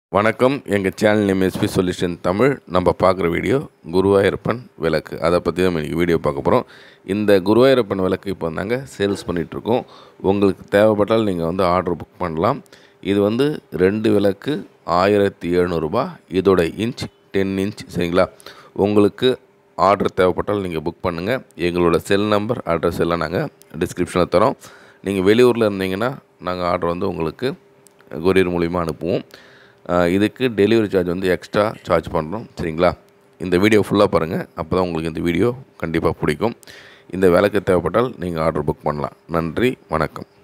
வணக்கம் எங்கள் channel name SP solution Tamil நம்ம பார்க்குற வீடியோ குருவாயூரப்பன் விளக்கு அதை பற்றி தான் இன்றைக்கி வீடியோ பார்க்க போகிறோம் இந்த குருவாயூரப்பன் விளக்கு இப்போ நாங்கள் சேல்ஸ் பண்ணிகிட்ருக்கோம் உங்களுக்கு தேவைப்பட்டால் நீங்கள் வந்து ஆர்டர் புக் பண்ணலாம் இது வந்து ரெண்டு விளக்கு ஆயிரத்தி எழுநூறுபா இதோட இன்ச் டென் இன்ச் சரிங்களா உங்களுக்கு ஆர்டர் தேவைப்பட்டால் நீங்கள் புக் பண்ணுங்கள் எங்களோட செல் நம்பர் அட்ரஸ் எல்லாம் நாங்கள் டிஸ்கிரிப்ஷனில் தரோம் நீங்கள் வெளியூரில் இருந்தீங்கன்னா நாங்கள் ஆர்டர் வந்து உங்களுக்கு கொரியர் மூலிமா அனுப்புவோம் ஆஹ் இதுக்கு டெலிவரி சார்ஜ் வந்து எக்ஸ்ட்ரா சார்ஜ் பண்ணுறோம் சரிங்களா இந்த வீடியோ ஃபுல்லாக பாருங்கள் அப்போ தான் உங்களுக்கு இந்த வீடியோ கண்டிப்பாக பிடிக்கும் இந்த விளக்கு தேவைப்பட்டால் நீங்கள் ஆர்டர் புக் பண்ணலாம் நன்றி வணக்கம்